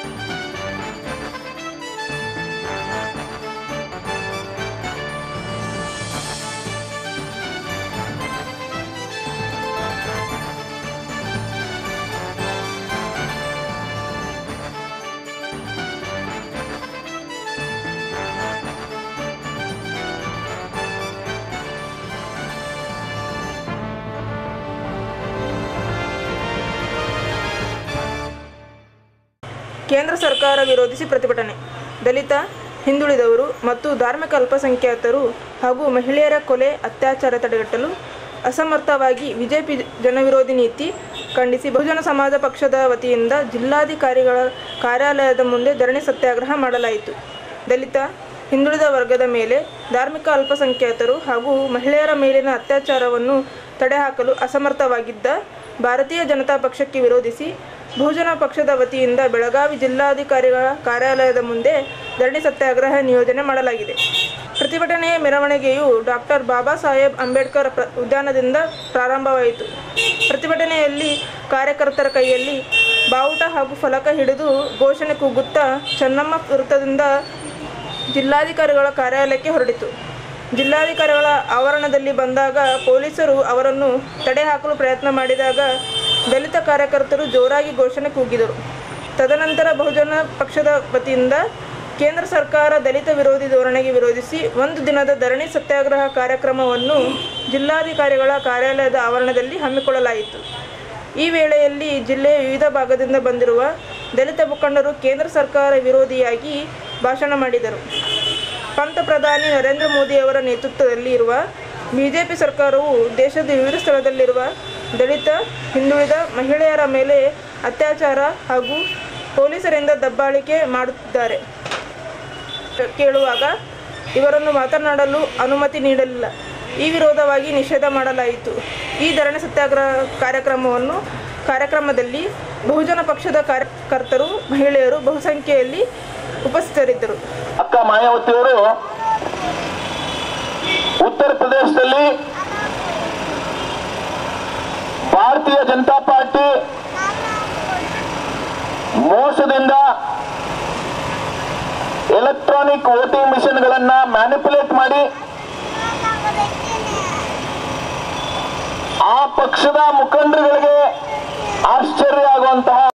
ಕೇಂದ್ರ ಸರ್ಕಾರ ವಿರೋಧಿಸಿ ಪ್ರತಿಭಟನೆ ದಲಿತ ಹಿಂದುಳಿದವರು ಮತ್ತು ಧಾರ್ಮಿಕ ಅಲ್ಪಸಂಖ್ಯಾತರು ಹಾಗೂ ಮಹಿಳೆಯರ ಕೊಲೆ ಅತ್ಯಾಚಾರ ತಡೆಗಟ್ಟಲು ಅಸಮರ್ಥವಾಗಿ ಬಿಜೆಪಿ ಜನವಿರೋಧಿ ನೀತಿ ಖಂಡಿಸಿ ಬಹುಜನ ಸಮಾಜ ಪಕ್ಷದ ವತಿಯಿಂದ ಜಿಲ್ಲಾಧಿಕಾರಿಗಳ ಕಾರ್ಯಾಲಯದ ಮುಂದೆ ಧರಣಿ ಸತ್ಯಾಗ್ರಹ ಮಾಡಲಾಯಿತು ದಲಿತ ಹಿಂದುಳಿದ ವರ್ಗದ ಮೇಲೆ ಧಾರ್ಮಿಕ ಅಲ್ಪಸಂಖ್ಯಾತರು ಹಾಗೂ ಮಹಿಳೆಯರ ಮೇಲಿನ ಅತ್ಯಾಚಾರವನ್ನು ತಡೆಹಾಕಲು ಅಸಮರ್ಥವಾಗಿದ್ದ ಭಾರತೀಯ ಜನತಾ ಪಕ್ಷಕ್ಕೆ ವಿರೋಧಿಸಿ ಬಹುಜನ ಪಕ್ಷದ ವತಿಯಿಂದ ಬೆಳಗಾವಿ ಜಿಲ್ಲಾಧಿಕಾರಿಗಳ ಕಾರ್ಯಾಲಯದ ಮುಂದೆ ಧರಣಿ ಸತ್ಯಾಗ್ರಹ ನಿಯೋಜನೆ ಮಾಡಲಾಗಿದೆ ಪ್ರತಿಭಟನೆಯ ಮೆರವಣಿಗೆಯು ಡಾಕ್ಟರ್ ಬಾಬಾ ಸಾಹೇಬ್ ಅಂಬೇಡ್ಕರ್ ಪ್ರ ಉದ್ಯಾನದಿಂದ ಪ್ರಾರಂಭವಾಯಿತು ಪ್ರತಿಭಟನೆಯಲ್ಲಿ ಕಾರ್ಯಕರ್ತರ ಕೈಯಲ್ಲಿ ಬಾವುಟ ಹಾಗೂ ಫಲಕ ಹಿಡಿದು ಘೋಷಣೆ ಕೂಗುತ್ತಾ ಚೆನ್ನಮ್ಮ ವೃತ್ತದಿಂದ ಜಿಲ್ಲಾಧಿಕಾರಿಗಳ ಕಾರ್ಯಾಲಯಕ್ಕೆ ಹೊರಡಿತು ಜಿಲ್ಲಾಧಿಕಾರಿಗಳ ಆವರಣದಲ್ಲಿ ಬಂದಾಗ ಪೊಲೀಸರು ಅವರನ್ನು ತಡೆಹಾಕಲು ಪ್ರಯತ್ನ ಮಾಡಿದಾಗ ದಲಿತ ಕಾರ್ಯಕರ್ತರು ಜೋರಾಗಿ ಘೋಷಣೆ ಕೂಗಿದರು ತದನಂತರ ಬಹುಜನ ಪಕ್ಷದ ವತಿಯಿಂದ ಕೇಂದ್ರ ಸರ್ಕಾರ ದಲಿತ ವಿರೋಧಿ ಧೋರಣೆಗೆ ವಿರೋಧಿಸಿ ಒಂದು ದಿನದ ಧರಣಿ ಸತ್ಯಾಗ್ರಹ ಕಾರ್ಯಕ್ರಮವನ್ನು ಜಿಲ್ಲಾಧಿಕಾರಿಗಳ ಕಾರ್ಯಾಲಯದ ಆವರಣದಲ್ಲಿ ಹಮ್ಮಿಕೊಳ್ಳಲಾಯಿತು ಈ ವೇಳೆಯಲ್ಲಿ ಜಿಲ್ಲೆಯ ವಿವಿಧ ಭಾಗದಿಂದ ಬಂದಿರುವ ದಲಿತ ಮುಖಂಡರು ಕೇಂದ್ರ ಸರ್ಕಾರ ವಿರೋಧಿಯಾಗಿ ಭಾಷಣ ಮಾಡಿದರು ಪಂತ ಪ್ರಧಾನಿ ನರೇಂದ್ರ ಮೋದಿಯವರ ನೇತೃತ್ವದಲ್ಲಿ ಇರುವ ಬಿಜೆಪಿ ಸರ್ಕಾರವು ದೇಶದ ವಿವಿಧ ಸ್ಥಳದಲ್ಲಿರುವ ದಲಿತ ಹಿಂದುಳಿದ ಮಹಿಳೆಯರ ಮೇಲೆ ಅತ್ಯಾಚಾರ ಹಾಗೂ ಪೊಲೀಸರಿಂದ ದಬ್ಬಾಳಿಕೆ ಮಾಡುತ್ತಿದ್ದಾರೆ ಕೇಳುವಾಗ ಇವರನ್ನು ಮಾತನಾಡಲು ಅನುಮತಿ ನೀಡಲಿಲ್ಲ ಈ ವಿರೋಧವಾಗಿ ನಿಷೇಧ ಮಾಡಲಾಯಿತು ಈ ಧರಣಿ ಸತ್ಯಾಗ್ರಹ ಕಾರ್ಯಕ್ರಮವನ್ನು ಕಾರ್ಯಕ್ರಮದಲ್ಲಿ ಬಹುಜನ ಪಕ್ಷದ ಕಾರ್ಯಕರ್ತರು ಮಹಿಳೆಯರು ಬಹುಸಂಖ್ಯೆಯಲ್ಲಿ ಉಪಸ್ಥಿತರಿದ್ದರು ಅಕ್ಕ ಮಾಯಾವತಿಯವರು ಉತ್ತರ ಪ್ರದೇಶದಲ್ಲಿ ಭಾರತೀಯ ಜನತಾ ಪಾರ್ಟಿ ಮೋಸದಿಂದ ಎಲೆಕ್ಟ್ರಾನಿಕ್ ವೋಟಿಂಗ್ ಮಿಷನ್ಗಳನ್ನ ಮ್ಯಾನಿಪುಲೇಟ್ ಮಾಡಿ ಆ ಪಕ್ಷದ ಮುಖಂಡರುಗಳಿಗೆ ಆಶ್ಚರ್ಯ ಆಗುವಂತಹ